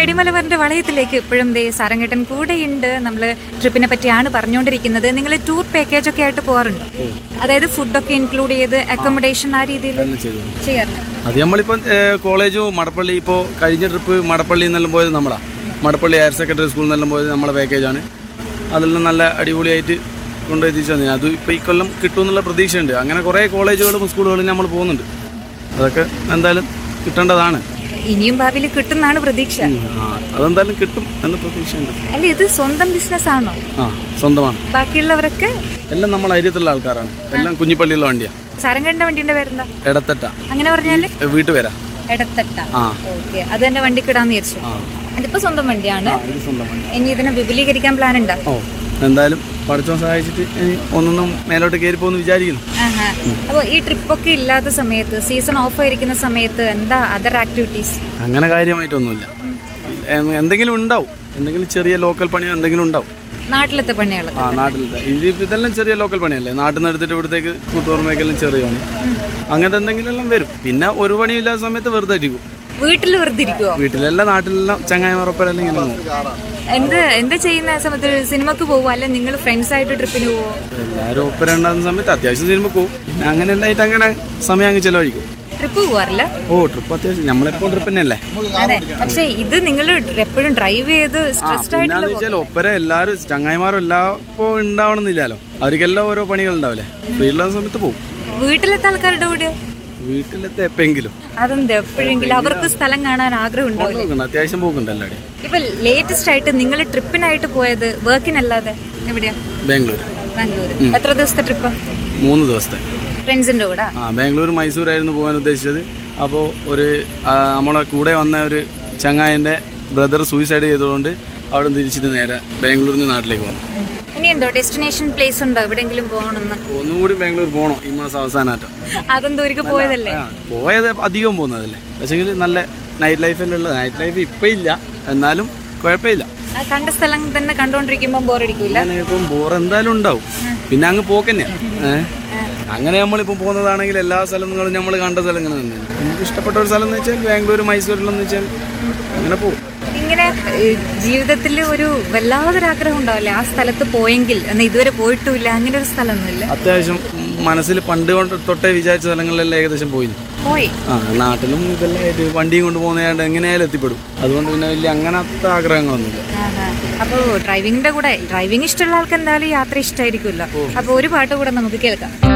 നെടിമലബാറിന്റെ വളയത്തിലേക്ക് ഇപ്പോഴും ദേ സാരംഗേട്ടൻ കൂടെയുണ്ട് നമ്മൾ ട്രിപ്പിനെ പറ്റിയാണ് പറഞ്ഞുകൊണ്ടിരിക്കുന്നത് നിങ്ങൾ ടൂർ പാക്കേജ് ഒക്കെ ആയിട്ട് പോകാറുണ്ട് അതായത് ഫുഡൊക്കെ ഇൻക്ലൂഡ് ചെയ്ത് അക്കോമഡേഷൻ ആ രീതിയിൽ എല്ലാം ചെയ്തു ചെയ്യാറുണ്ട് അത് നമ്മളിപ്പോൾ കോളേജ് മടപ്പള്ളി ഇപ്പോൾ കഴിഞ്ഞ ട്രിപ്പ് മടപ്പള്ളി എന്നെല്ലാം പോയത് നമ്മളാ മടപ്പള്ളി ഹയർ സെക്കൻഡറി സ്കൂളിൽ നിന്നെല്ലാം പോയത് നമ്മളെ പാക്കേജാണ് അതെല്ലാം നല്ല അടിപൊളിയായിട്ട് കൊണ്ടെത്തിച്ചു തന്നെ അത് ഇപ്പോൾ ഈ കൊല്ലം കിട്ടുമെന്നുള്ള പ്രതീക്ഷയുണ്ട് അങ്ങനെ കുറേ കോളേജുകളും സ്കൂളുകളും നമ്മൾ പോകുന്നുണ്ട് അതൊക്കെ എന്തായാലും കിട്ടേണ്ടതാണ് ഇനിയും ഭാവിയിൽ കിട്ടുന്നാണ് പ്രതീക്ഷ ആ അതെന്തായാലും കിട്ടും എന്ന പ്രതീക്ഷയുണ്ട് അല്ല ഇത് സ്വന്തം ബിസിനസ് ആണോ ആ സ്വന്തമാണ് ബാക്കിയുള്ളവരൊക്കെ എല്ലാം നമ്മൾ അരിയത്തുള്ള ആൾക്കാരാണ് എല്ലാം കുഞ്ഞിപ്പള്ളിയുള്ള വണ്ടിയാണ് സാരംഗേട്ടന്റെ വണ്ടിന്റെ പേരെന്താ ഇടത്തട്ട അങ്ങനെ പറഞ്ഞാല് വീട്ടുപേരാ ഇടത്തട്ട ആ ഓക്കെ അത് എന്റെ വണ്ടിക്കിടാന്ന് വിചാരിച്ചു ആ ഇതിപ്പോ സ്വന്തം വണ്ടിയാണ് ഇത് സ്വന്തം വണ്ടി ഇനി ഇതിനെ വിപുലീകരിക്കാൻ പ്ലാൻ ഉണ്ടോ ഓ എന്തായാലും പഠിച്ചോ സഹായിച്ചിട്ട് ഇനി ഒന്നൊന്നും മേലോട്ട് കയറി പോകുന്നു വിചാരിക്കുന്നു ആഹാ. അപ്പൊ ഈ ട്രിപ്പൊക്കെ ഇല്ലാത്ത സമയത്ത് സീസൺ ഓഫ് ആയിരിക്കുന്ന സമയത്ത് എന്താ അതർ ആക്ടിവിറ്റീസ് അങ്ങനെ കാര്യമായിട്ടൊന്നുമില്ല എ- എന്തെങ്കിലും ഉണ്ടാവും എന്തെങ്കിലും ചെറിയ ലോക്കൽ പണിയോ എന്തെങ്കിലും ഉണ്ടാവും നാട്ടിലത്തെ പണികൾ ആ നാട്ടിലത്തെ ഇത് ഇതെല്ലാം ചെറിയ ലോക്കൽ പണിയല്ലേ നാട്ടിൽ നിന്ന് എടുത്തിട്ട് ഇവിടത്തേക്ക് കൂട്ടുപുറമേക്കെല്ലാം ചെറിയ പണി അങ്ങനത്തെ എന്തെങ്കിലും എല്ലാം വരും പിന്നെ ഒരു പണിയില്ലാത്ത സമയത്ത് വെറുതെ ഇരിക്കും വീട്ടിൽ വെറുതെ ഇരിക്കുവോ വീട്ടിലെല്ലാം നാട്ടിലെല്ലാം ചങ്ങായിമാരൊപ്പരെല്ലാം ഇങ്ങനെ പോകും എന്ത് എന്ത് ചെയ്യുന്ന സമയത്ത് സിനിമക്ക് പോവോ അല്ലെ നിങ്ങൾ ഫ്രണ്ട്സ് ആയിട്ട് ട്രിപ്പിന് പോവോ എല്ലാവരും ഒപ്പരം ഉണ്ടാകുന്ന സമയത്ത് അത്യാവശ്യം സിനിമ പോകും പിന്നെ അങ്ങനെ എല്ലായിട്ട് അങ്ങനെ സമയം അങ്ങ് ചിലവഴിക്കും ട്രിപ്പ് പോവാറില്ല ഓ ട്രിപ്പ് അത്യാവശ്യം നമ്മളെപ്പോൾ ട്രിപ്പ് തന്നെയല്ലേ അതെ പക്ഷെ ഇത് നിങ്ങൾ എപ്പോഴും ഡ്രൈവ് ചെയ്ത് സ്ട്രെസ്ഡ് ആയിട്ടുള്ള പിന്നെന്ന് വെച്ചാൽ ഒപ്പര എല്ലാവരും ചങ്ങായിമാരും എല്ലാപ്പോ ഉണ്ടാവണമെന്നില്ലല്ലോ അവർക്കെല്ലാം ഓരോ പണികൾ ഉണ്ടാവില്ലേ ഫ്രീ ഉള്ള സമയത്ത് പോകും വീട്ടിലത്തെ ആൾക്കാരുടെ കൂടെ വീട്ടിലത്തെ എപ്പെങ്കിലും അതെന്താ എപ്പോഴെങ്കിലും അവർക്ക് സ്ഥലം കാണാൻ ആഗ്രഹം ഉണ്ടാവില്ലേ പോക്കുണ്ട് അത്യാവശ്യം പോക്കുണ്ട് എല്ലാവരും ഇപ്പൊ ലേറ്റസ്റ്റ് ആയിട്ട് നിങ്ങൾ ട്രിപ്പിനായിട്ട് പോയത് വർക്കിനല്ലാതെ എവിടെയാ ബാംഗ്ലൂർ ബാംഗ്ലൂർ എത്ര ദിവസത്തെ ട്രിപ്പ് മൂന്ന് ദിവസത്തെ ഫ്രണ്ട്സിന്റെ കൂടെ ആ ബാംഗ്ലൂർ മൈസൂരായിരുന്നു പോകാൻ ഉദ്ദേശിച്ചത് അപ്പോൾ ഒരു ആ, നമ്മളെ കൂടെ വന്ന ഒരു ചങ്ങായൻ്റെ ബ്രദർ സൂയിസൈഡ് ചെയ്തതുകൊണ്ട് അവിടെ നിന്ന് തിരിച്ചിട്ട് നേരെ ബാംഗ്ലൂരിൽ നിന്ന് നാട്ടിലേക്ക് വന്നു ഇനി എന്തോ ഡെസ്റ്റിനേഷൻ പ്ലേസ് ഉണ്ടോ എവിടെങ്കിലും പോകണമെന്ന് ഒന്നുകൂടി ബാംഗ്ലൂർ പോകണം ഈ മാസം അവസാനമായിട്ട് അതെന്തോ ഒരിക്കൽ പോയതല്ലേ ആ, പോയത് അധികം പോകുന്നതല്ലേ പക്ഷേങ്കിൽ നല്ല നൈറ്റ് ലൈഫിലുള്ള നൈറ്റ് ലൈഫ് ഇപ്പം ഇല്ല എന്നാലും കുഴപ്പമില്ല ആ കണ്ട സ്ഥലം തന്നെ കണ്ടോണ്ടിരിക്കുമ്പോ ബോറടിക്കൂല അങ്ങനെ ഇപ്പം ബോർ എന്തായാലും ഉണ്ടാവും പിന്നെ അങ്ങ് പോക്കന്നെയാണ് ഏഹ് അങ്ങനെ നമ്മളിപ്പം പോകുന്നതാണെങ്കിൽ എല്ലാ സ്ഥലങ്ങളും നമ്മൾ കണ്ട സ്ഥലങ്ങൾ തന്നെയാണ് നമുക്ക് ഇഷ്ടപ്പെട്ട ഒരു സ്ഥലം എന്ന് വെച്ചാൽ ബാംഗ്ലൂർ മൈസൂരിലെന്ന് വെച്ചാൽ അങ്ങനെ പോകും ഇങ്ങനെ ജീവിതത്തിൽ ഒരു വല്ലാതൊരാഗ്രഹം ഉണ്ടാവില്ലേ ആ സ്ഥലത്ത് പോയെങ്കിൽ എന്നാൽ ഇതുവരെ പോയിട്ടുമില്ല അങ്ങനെ ഒരു സ്ഥലമൊന്നുമില്ല അത്യാവശ്യം മനസ്സിൽ പണ്ട് കൊണ്ട് തൊട്ടേ വിചാരിച്ച സ്ഥലങ്ങളിലെല്ലാം ഏകദേശം പോയി പോയി ആ നാട്ടിലും ഇതെല്ലാം ആയിട്ട് വണ്ടിയും കൊണ്ട് പോകുന്നതായിട്ട് എങ്ങനെയായാലും എത്തിപ്പെടും അതുകൊണ്ട് പിന്നെ വലിയ അങ്ങനത്തെ ആഗ്രഹങ്ങളൊന്നുമില്ല അപ്പോൾ ഡ്രൈവിങ്ങിന്റെ കൂടെ ഡ്രൈവിംഗ് ഇഷ്ടമുള്ള ആൾക്ക് എന്തായാലും യാത്ര ഇഷ്ടമായിരിക്കുമല്ലോ അപ്പോൾ ഒരു പാട്ട് കൂടെ നമുക്ക് കേൾക്കാം